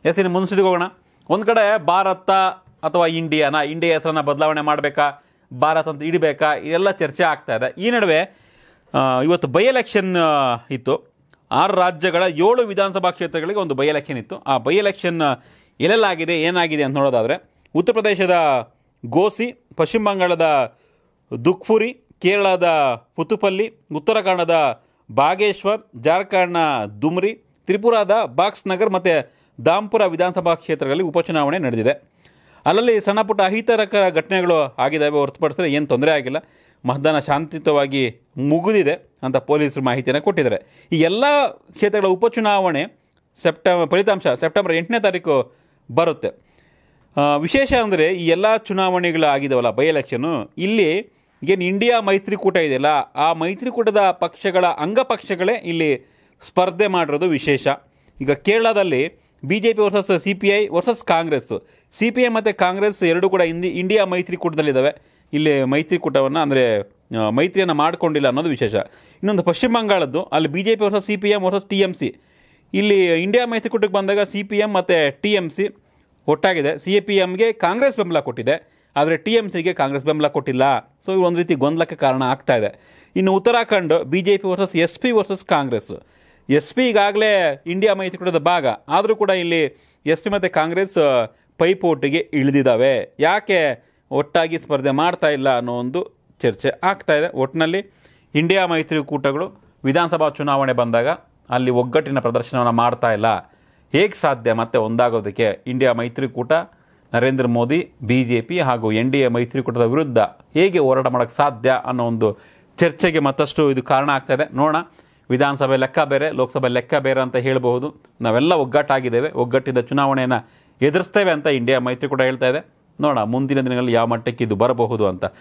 S ಇನ್ನು ಮುನ್ಸಿದಿಗೆ ಹೋಗೋಣ ಒಂದು ಕಡೆ ಭಾರತ ಅಥವಾ ಇಂಡಿಯಾನ ಇಂಡಿಯಾ ಹೆಸರನ್ನ ಬದಲಾವಣೆ ಮಾಡಬೇಕಾ ಭಾರತ್ ಅಂತ ಇಡಬೇಕಾ ಇದೆಲ್ಲ ಚರ್ಚೆ ಆಗ್ತಾ ಇದೆ ಈ ನಡುವೆ ಆ, ಇವತ್ತು ಬೈ ಎಲೆಕ್ಷನ್ ಇತ್ತು ಆರು ರಾಜ್ಯಗಳ ಏಳು ವಿಧಾನಸಭಾ ಕ್ಷೇತ್ರಗಳಿಗೆ ಒಂದು ಬೈ ಎಲೆಕ್ಷನ್ ಇತ್ತು ಆ ಬೈ ಎಲೆಕ್ಷನ್ ಎಲ್ಲೆಲ್ಲಾಗಿದೆ ಏನಾಗಿದೆ ಅಂತ ನೋಡೋದಾದರೆ ಉತ್ತರ ಪ್ರದೇಶದ ಗೋಸಿ ಪಶ್ಚಿಮ ಬಂಗಾಳದ ದುಖ್ಪುರಿ ಕೇರಳದ ಪುತುಪಲ್ಲಿ ಉತ್ತರಾಖಂಡದ ಬಾಗೇಶ್ವರ್ ಜಾರ್ಖಂಡ್ನ ದುಮ್ರಿ ತ್ರಿಪುರಾದ ಬಾಕ್ಸ್ ನಗರ್ ಮತ್ತು ದಾಂಪುರ ವಿಧಾನಸಭಾ ಕ್ಷೇತ್ರಗಳಲ್ಲಿ ಉಪಚುನಾವಣೆ ನಡೆದಿದೆ ಅಲ್ಲಲ್ಲಿ ಸಣ್ಣ ಪುಟ್ಟ ಅಹಿತರಕರ ಘಟನೆಗಳು ಆಗಿದ್ದಾವೆ ಹೊರತುಪಡಿಸಿದ್ರೆ ಏನು ತೊಂದರೆ ಆಗಿಲ್ಲ ಮತದಾನ ಶಾಂತಿಯುತವಾಗಿ ಮುಗಿದಿದೆ ಅಂತ ಪೊಲೀಸರು ಮಾಹಿತಿಯನ್ನು ಕೊಟ್ಟಿದ್ದಾರೆ ಈ ಎಲ್ಲ ಕ್ಷೇತ್ರಗಳ ಉಪಚುನಾವಣೆ ಸೆಪ್ಟೆಂಬರ್ ಫಲಿತಾಂಶ ಸೆಪ್ಟೆಂಬರ್ ಎಂಟನೇ ತಾರೀಕು ಬರುತ್ತೆ ಆ, ವಿಶೇಷ ಅಂದರೆ ಈ ಎಲ್ಲ ಚುನಾವಣೆಗಳು ಆಗಿದಾವಲ್ಲ ಬೈ ಎಲೆಕ್ಷನು ಇಲ್ಲಿ ಏನು ಇಂಡಿಯಾ ಮೈತ್ರಿಕೂಟ ಇದೆಯಲ್ಲ ಆ ಮೈತ್ರಿಕೂಟದ ಪಕ್ಷಗಳ ಅಂಗಪಕ್ಷಗಳೇ ಇಲ್ಲಿ ಸ್ಪರ್ಧೆ ಮಾಡಿರೋದು ವಿಶೇಷ ಈಗ ಕೇರಳದಲ್ಲಿ B J P versus C P I versus Congress C P I ಮತ್ತು ಕಾಂಗ್ರೆಸ್ ಎರಡೂ ಕೂಡ ಇಂದಿ ಇಂಡಿಯಾ ಮೈತ್ರಿಕೂಟದಲ್ಲಿದ್ದಾವೆ ಇಲ್ಲಿ ಮೈತ್ರಿಕೂಟವನ್ನು ಅಂದರೆ ಮೈತ್ರಿಯನ್ನು ಮಾಡಿಕೊಂಡಿಲ್ಲ ಅನ್ನೋದು ವಿಶೇಷ ಇನ್ನೊಂದು ಪಶ್ಚಿಮ ಬಂಗಾಳದ್ದು ಅಲ್ಲಿ B J P versus C P M versus T M C ಇಲ್ಲಿ ಇಂಡಿಯಾ ಮೈತ್ರಿಕೂಟಕ್ಕೆ ಬಂದಾಗ ಸಿ ಪಿ ಎಮ್ ಮತ್ತು ಟಿ ಎಮ್ ಸಿ ಒಟ್ಟಾಗಿದೆ ಸಿ ಎ ಪಿ ಎಮ್ಗೆ ಕಾಂಗ್ರೆಸ್ ಬೆಂಬಲ ಕೊಟ್ಟಿದೆ ಆದರೆ ಟಿ ಎಮ್ ಸಿಗೆ ಕಾಂಗ್ರೆಸ್ ಬೆಂಬಲ ಕೊಟ್ಟಿಲ್ಲ ಸೊ ಇದು ಒಂದು ರೀತಿ ಗೊಂದಲಕ್ಕೆ ಕಾರಣ ಆಗ್ತಾ ಇದೆ ಇನ್ನು Uttarakhand B J P versus S P versus Congress S P ಈಗಾಗಲೇ ಇಂಡಿಯಾ ಮೈತ್ರಿಕೂಟದ ಭಾಗ ಆದರೂ ಕೂಡ ಇಲ್ಲಿ ಎಸ್ ಪಿ ಮತ್ತು ಕಾಂಗ್ರೆಸ್ ಆ, ಪೈಪೋಟಿಗೆ ಇಳಿದಿದ್ದಾವೆ ಯಾಕೆ ಒಟ್ಟಾಗಿ ಸ್ಪರ್ಧೆ ಮಾಡ್ತಾ ಇಲ್ಲ ಅನ್ನೋ ಒಂದು ಚರ್ಚೆ ಆಗ್ತಾ ಇದೆ ಒಟ್ಟಿನಲ್ಲಿ ಇಂಡಿಯಾ ಮೈತ್ರಿಕೂಟಗಳು ವಿಧಾನಸಭಾ ಚುನಾವಣೆ ಬಂದಾಗ ಅಲ್ಲಿ ಒಗ್ಗಟ್ಟಿನ ಪ್ರದರ್ಶನವನ್ನು ಮಾಡ್ತಾ ಇಲ್ಲ ಹೇಗೆ ಸಾಧ್ಯ ಮತ್ತೆ ಒಂದಾಗೋದಕ್ಕೆ ಇಂಡಿಯಾ ಮೈತ್ರಿಕೂಟ Narendra Modi B J P ಹಾಗೂ ಎನ್ ಡಿ ಎ ಮೈತ್ರಿಕೂಟದ ವಿರುದ್ಧ ಹೇಗೆ ಹೋರಾಟ ಮಾಡೋಕ್ಕೆ ಸಾಧ್ಯ ಅನ್ನೋ ಒಂದು ಚರ್ಚೆಗೆ ಮತ್ತಷ್ಟು ಇದು ಕಾರಣ ಆಗ್ತಾ ಇದೆ ನೋಡೋಣ ವಿಧಾನಸಭೆ ಲೆಕ್ಕ ಬೇರೆ ಲೋಕಸಭೆ ಲೆಕ್ಕ ಬೇರೆ ಅಂತ ಹೇಳಬಹುದು ನಾವೆಲ್ಲ ಒಗ್ಗಟ್ಟಾಗಿದ್ದೇವೆ ಒಗ್ಗಟ್ಟಿಂದ ಚುನಾವಣೆಯನ್ನು ಎದುರಿಸ್ತೇವೆ ಅಂತ ಇಂಡಿಯಾ ಮೈತ್ರಿಕೂಟ ಹೇಳ್ತಾ ಇದೆ ನೋಡೋಣ ಮುಂದಿನ ದಿನಗಳಲ್ಲಿ ಯಾವ ಮಟ್ಟಕ್ಕೆ ಇದು ಬರಬಹುದು ಅಂತ